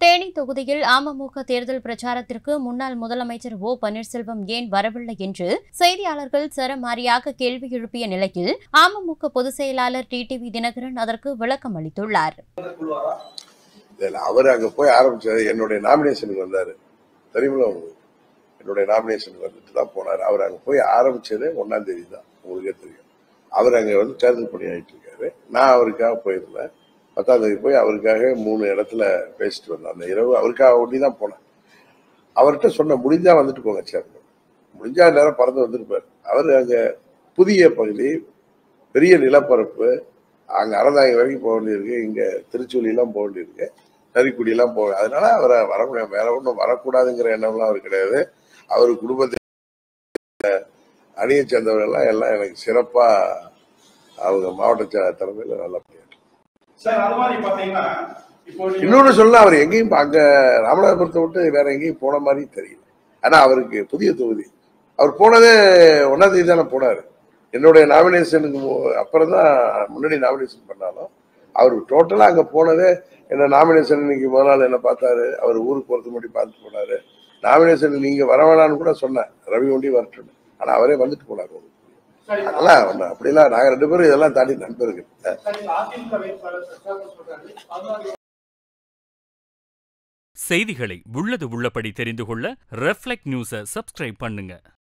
தேனி தொகுதியில் அமமுக தேர்தல் பிரச்சாரத்திற்கு முன்னாள் முதலமைச்சர் ஓ பன்னீர்செல்வம் ஏன் வரவில்லை என்று செய்தியாளர்கள் சரமாரியாக கேள்வி எழுப்பிய நிலையில் அமமுக பொதுச் செயலாளர் டிடிவி தினகரன் அதற்கு விளக்கம் அளித்துள்ளார் இல்ல அவர் அங்க போய் ஆரம்பிச்சது என்னுடைய நாமினேஷனுக்கு வந்தாரு தெரியுமில்ல உங்களுக்கு என்னுடைய நாமினேஷனுக்கு வந்துட்டு தான் போனார் அவர் அங்க போய் ஆரம்பிச்சது ஒன்னாம் தேதி தான் உங்களுக்கே தெரியும் அவர் அங்க வந்து தேர்தல் பணி ஆயிட்டு இருக்காரு நான் அவருக்காக போயிருந்தேன் பத்தாம் தேதி போய் அவருக்காக மூணு இடத்துல பேசிட்டு வந்தேன் அந்த இரவு அவருக்காக ஒண்டி தான் போனேன் அவர்கிட்ட சொன்ன முடிஞ்சா வந்துட்டு போங்க சேர்மன் முடிஞ்சா நேரம் பறந்து வந்திருப்பார் அவர் அங்க புதிய பகுதி பெரிய நிலப்பரப்பு அங்க அறந்தாங்க வரைக்கும் போக வேண்டியிருக்கு இங்க திருச்சூலி எல்லாம் போக வேண்டியிருக்கு நரிக்குடி எல்லாம் போக அதனால அவரை வர முடியாது வேற ஒன்றும் வரக்கூடாதுங்கிற எண்ணம்லாம் அவர் கிடையாது அவர் குடும்பத்தை அணியை சேர்ந்தவர்கள் எல்லாம் எனக்கு சிறப்பா அவங்க மாவட்ட ச- தலைமையில நல்லா பண்ணியாரு சார் அது மாதிரி பாத்தீங்கன்னா இப்போ நீங்க- இன்னொன்னு சொல்ல அவர் எங்கேயும் இப்ப அங்க ராமநாதபுரத்தை விட்டு வேற எங்கேயும் போன மாதிரி தெரியல ஆனா அவருக்கு புதிய தொகுதி அவர் போனதே ஒன்னாம் தேதி தானே போனாரு என்னுடைய நாமினேஷனுக்கு அப்புறம் தான் முன்னாடி நாமினேஷன் பண்ணாலும் அவர் டோட்டலா அங்க போனதே என்ன நாமினேஷன் இன்னைக்கு முதல் நாள் என்ன பார்த்தாரு அவர் ஊருக்கு போறது முன்னாடி பார்த்துட்டு போனாரு நாமினேஷன் நீங்க வர வேணாம்னு கூட சொன்னேன் ரவி ஒண்டி வரட்டும் ஆனா அவரே வந்துட்டு போனாரு சரி, அதெல்லாம் ஒண்ணு அப்படிலாம் நாங்க ரெண்டு பேரும் இதெல்லாம் தாண்டி நண்பர்கள் சரி, அதிமுக வேட்பாளர் பிரச்சாரம் சொல்றாரு அதனால செய்திகளை உள்ளது உள்ளபடி தெரிந்து கொள்ள ரெஃப்ளெக்ட் நியூஸை சப்ஸ்கிரைப் பண்ணுங்க